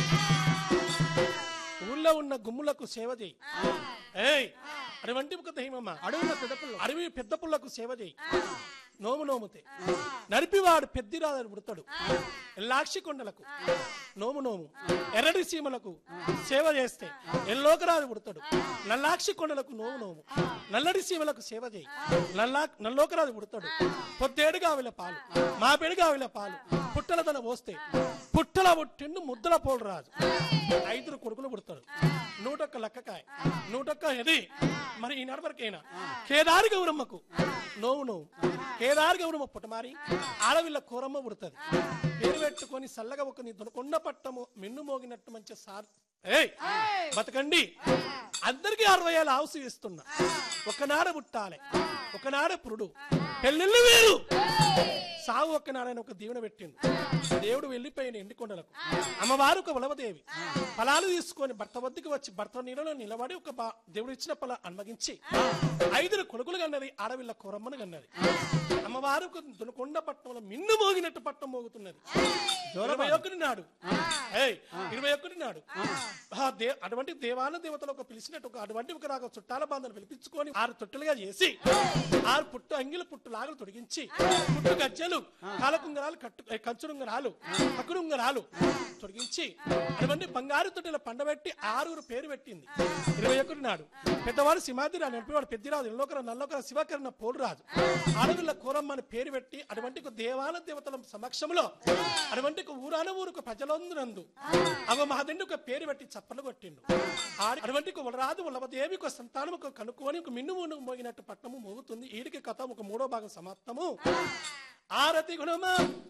ఊళ్ళో ఉన్న గుమ్ములకు సేవ చేయి ఏయ్ అటువంటి ఒక దైవమ్మ అడవుల పెద్ద పిల్ల అడవి పెద్ద పుల్లకు సేవ చేయి నోము నోముతే నడిపివాడు పెద్దిరాదని పుడతాడు ఎల్లాక్షి కొండలకు నోము నోము ఎర్రటి సీమలకు సేవ చేస్తే ఎల్లోకరాజు పుడతాడు నల్లాక్షి కొండలకు నోము నోము నల్లడి సీమలకు సేవ చేయి నల్లా నల్లోకరాజు పుడతాడు పొద్దేడుగా ఆవిల పాలు మా పెడుగా ఆవిల పాలు పుట్టల తన పోస్తే పుట్టల పుట్టిండు ముద్దల పోడు రాజు ఐదుగురు కొడుకులు పుడతాడు నూటొక్క లక్కకాయ నూటొక్క ఎది మరి ఈనాడు వరకైనా కేదారి గౌరమ్మకు నోవు నోవు కేదారి గౌరమ్మ పుట్టమారి ఆడవిల్ల కూరమ్మ పుడుతుంది పేరు పెట్టుకొని సల్లగా ఒక నీ దొనకొండ పట్టము మిన్ను మోగినట్టు మంచి సార్ ఏయ్ బతకండి అందరికీ అరవై ఏళ్ళ హౌస్ ఇస్తున్నా ఒకనాడ పుట్టాలి ఒకనాడ పురుడు పెళ్ళిళ్ళు వేరు సాగు ఒక్కనాడని ఒక దీవెన పెట్టింది దేవుడు వెళ్ళిపోయిన ఎండికొండలకు అమ్మవారు ఒక వలవదేవి ఫలాలు తీసుకొని భర్త వద్దకు వచ్చి భర్త నీళ్ళలో నిలబడి ఒక బా- దేవుడు ఇచ్చిన ఫల అనుమగించి ఐదురు కొడుకులు కన్నది ఆడవిల్ల కూరమ్మను కన్నది అమ్మవారు ఒక దునకొండ పట్టణంలో మిన్ను మోగినట్టు పట్టణం మోగుతున్నది ఇరవై ఒకటి నాడు ఏయ్, ఇరవై ఒకటి నాడు ఆ దే- అటువంటి దేవాన దేవతలు ఒక పిలిచినట్టు ఒక అటువంటి ఒక రాక చుట్టాల బాంధను పిలిపించుకొని ఆరు తొట్టులుగా చేసి ఆరు పుట్టు అంగిల పుట్టు లాగలు తొడిగించి పుట్టు గజ్జలు కాలకుంగరాలు కట్టు ఏ, కంచుడుంగరాలు పక్కుడుంగరాలు తొడిగించి అటువంటి బంగారు తొట్టెల పండబెట్టి ఆరుగురు పేరు పెట్టింది ఇరవై ఒకటి నాడు పెద్దవాడు సింహాదిరాజు నడిపేవాడు పెద్దిరాజు ఎల్లోకర నల్లొకర శివకరణ పోలురాజు ఆడవిల్ల కూరమ్మ అని పేరు పెట్టి అటువంటి ఒక దేవాల దేవతల సమక్షంలో అటువంటి ఒక ఊరాన ఊరుకు ప్రజలందునందు అవ మహదండి ఒక పేరు పెట్టి చప్పలు కొట్టిండు ఆడి అటువంటి ఒక వలరాజు వల్లభదేవి ఒక సంతానం ఒక కనుక్కొని ఒక మిన్ను మూను మోగినట్టు పట్టము మోగుతుంది ఈడికి కథ ఒక మూడో భాగం సమాప్తము ఆరతి గుణమా